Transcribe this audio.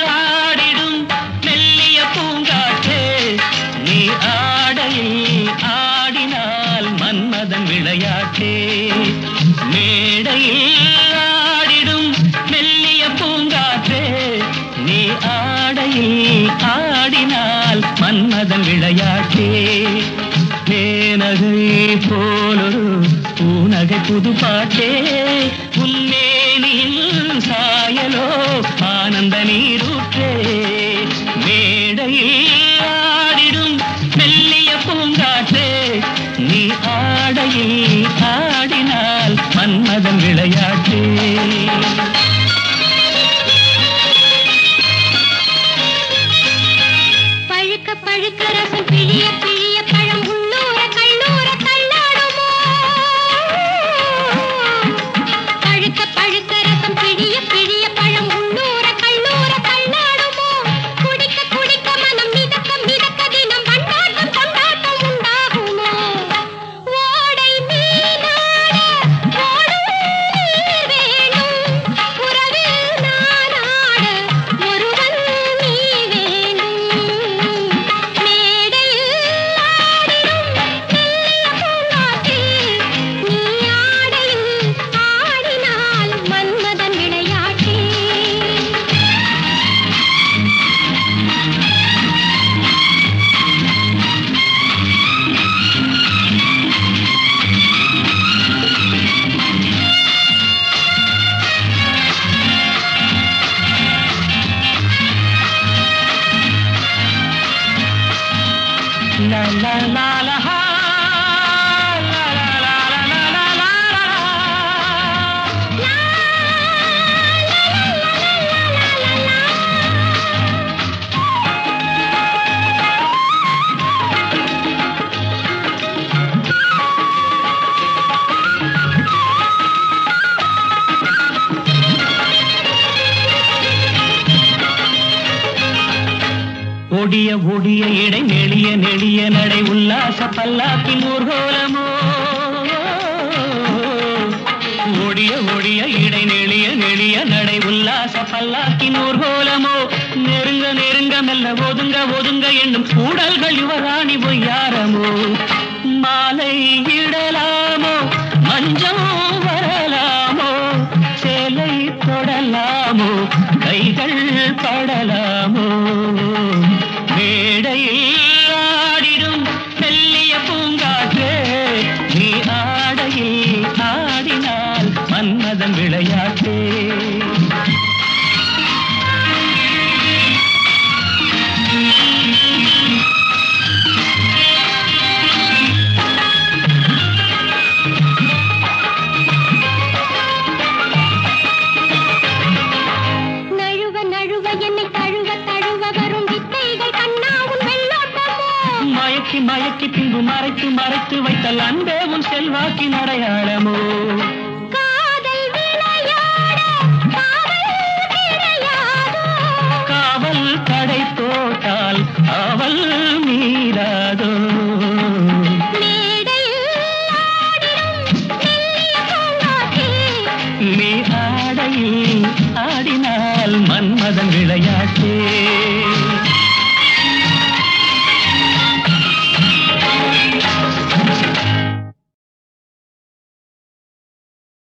ஆடிடும் மெல்லிய பூங்காற்றே நீ ஆடையில் ஆடினால் மன்மதன் விளையாட்டே மேடையில் ஆடிடும் மெல்லிய பூங்காற்றே நீ ஆடையில் ஆடினால் மன்மதன் விளையாட்டே மேனகை போலொரு பூநகை புது பாட்டே உன்மேனியில் சாயலோ ஆனந்த நீரூற்றே மேடையில் ஆடிடும் மெல்லிய பூங்காற்றே நீ ஆடையில் ஆடினால் மன்மதன் விளையாட்டே பழுக்க பழுக்க ரசம் பிழிய பிழிய பழம் உள்ளூர கல்லூர தள்ளாடுமோ பழுக்க பழுக்க ரசம் பிழிய பிழிய பழம் உள்ளூர கல்லூர தள்ளாடுமோ குடிக்க குடிக்க மனம் மிதக்க மிதக்க தினம் கொண்டாட்டம் கொண்டாட்டம் உண்டாகுமோ ஓடை நீராட ஓடும் நீர் வேணும் உறவில் நானாட ஒருவன் நீ வேண்டும் மேடையில் ஆடிடும் மெல்லிய பூங்காற்றில் நீ ஆடையில் ஆடினால் Manmadhan விளையாட்டே La la la la ha. La la la la la la la la. ஒடிய ஒடிய இடை நெளிய நெளிய நடை உல்லாச பல்லாக்கின் ஊர்கோலமோ ஒடிய ஒடிய இடை நெளிய நெளிய நடை உல்லாச பல்லாக்கின் ஊர்கோலமோ நெருங்க நெருங்க மெல்ல ஒதுங்க ஒதுங்க என்னும் கூடல்கள் யுவராணி பொய்யாரமோ மாலை இடலாமோ மஞ்சம் வரலாமோ சேலை தொடலாமோ கைகள் படலாமோ மேடையில் ஆடிடும் மெல்லிய பூங்காற்றே நீ ஆடையில் ஆடினால் மன்மதன் விளையாட்டே நழுவ நழுவ என்னை தழுவ தழுவ வரும் வித்தைகள் கண்ணா உன் வெள்ளோட்டமோ மயக்கி மயக்கி பின்பு மறைத்து மறைத்து வைத்தல் அன்பே உன் செல்வாக்கின் அடையாளமோ